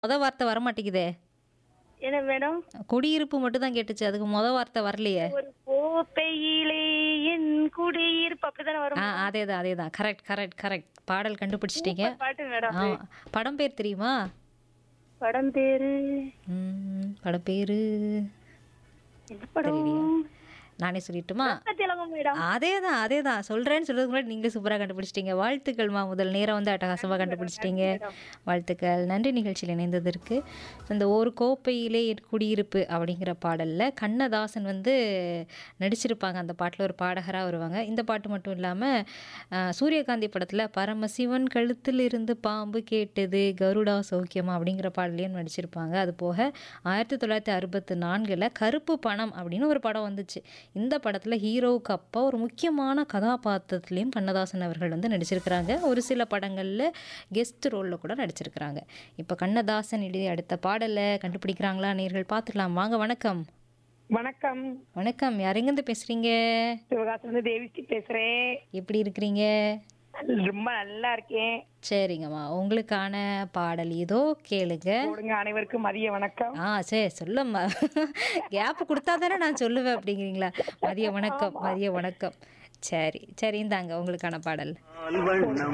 மொத வார்த்தை வர மாட்டேங்குதே என்ன மேடம் குடியிருப்பு மட்டும் தான் கேட்டுச்சு அதுக்கு மொத வார்த்தை வரலையே ஒரு கோப்பையிலே என் குடியிருப்பு அப்படிதானே வரும் ஆ அதே தான் அதே தான் கரெக்ட் கரெக்ட் கரெக்ட் பாடல் கண்டுபிடிச்சிட்டீங்க சூப்பர் பாட்டு மேடம் ஆ படம் பேர் தெரியுமா படம் பேரு ம், படம் பேரு என்ன படம் தெரியலையா? நானே சொல்லிட்டுமா திலகம் மேடம் அதே தான் அதே தான் சொல்கிறேன்னு சொல்கிறதுக்கு முன்னாடி நீங்களே சூப்பராக கண்டுபிடிச்சிட்டீங்க வாழ்த்துக்கள்மா முதல் நேரம் வந்து அட்டகாசமாக கண்டுபிடிச்சிட்டீங்க வாழ்த்துக்கள் நன்றி நிகழ்ச்சியில் இணைந்ததற்கு இந்த ஒரு கோப்பையிலே என் குடியிருப்பு அப்படிங்கிற பாடலில் கண்ணதாசன் வந்து நடிச்சிருப்பாங்க அந்த பாட்டில் ஒரு பாடகராக வருவாங்க இந்த பாட்டு மட்டும் இல்லாமல் சூரியகாந்தி படத்தில் பரமசிவன் கழுத்தில் இருந்து பாம்பு கேட்டது கருடா சௌக்கியமா அப்படிங்கிற பாடலையும் நடிச்சிருப்பாங்க அது போக ஆயிரத்தி தொள்ளாயிரத்தி அறுபத்தி நான்கில் கருப்பு பணம் அப்படின்னு ஒரு படம் வந்துச்சு இந்த படத்தில் ஹீரோவுக்கு அப்பா ஒரு முக்கியமான கதாபாத்திரத்துலேயும் கண்ணதாசன் அவர்கள் வந்து நடிச்சிருக்கிறாங்க ஒரு சில படங்களில் கெஸ்ட் ரோலில் கூட நடிச்சிருக்கிறாங்க இப்போ கண்ணதாசன் எழுதிய அடுத்த பாடலை கண்டுபிடிக்கிறாங்களா நேர்கள் பார்த்துக்கலாம் வாங்க வணக்கம் வணக்கம் வணக்கம் யாரெங்கேருந்து பேசுகிறீங்க சிவகாசிலிருந்து தேவிஸ்ரீ பேசுறேன் எப்படி இருக்கிறீங்க ரொம்ப நல்லா இருக்கேன் சரிங்கம்மா உங்களுக்கான பாடல் இதோ கேளுங்க கொடுங்க அனைவருக்கும் மதிய வணக்கம் ஆ சரி சொல்லம்மா கேப் கொடுத்தா தானே நான் சொல்லுவேன் அப்படிங்கிறீங்களா மதிய வணக்கம் மதிய வணக்கம் சரி சரி இந்தாங்க உங்களுக்கான பாடல்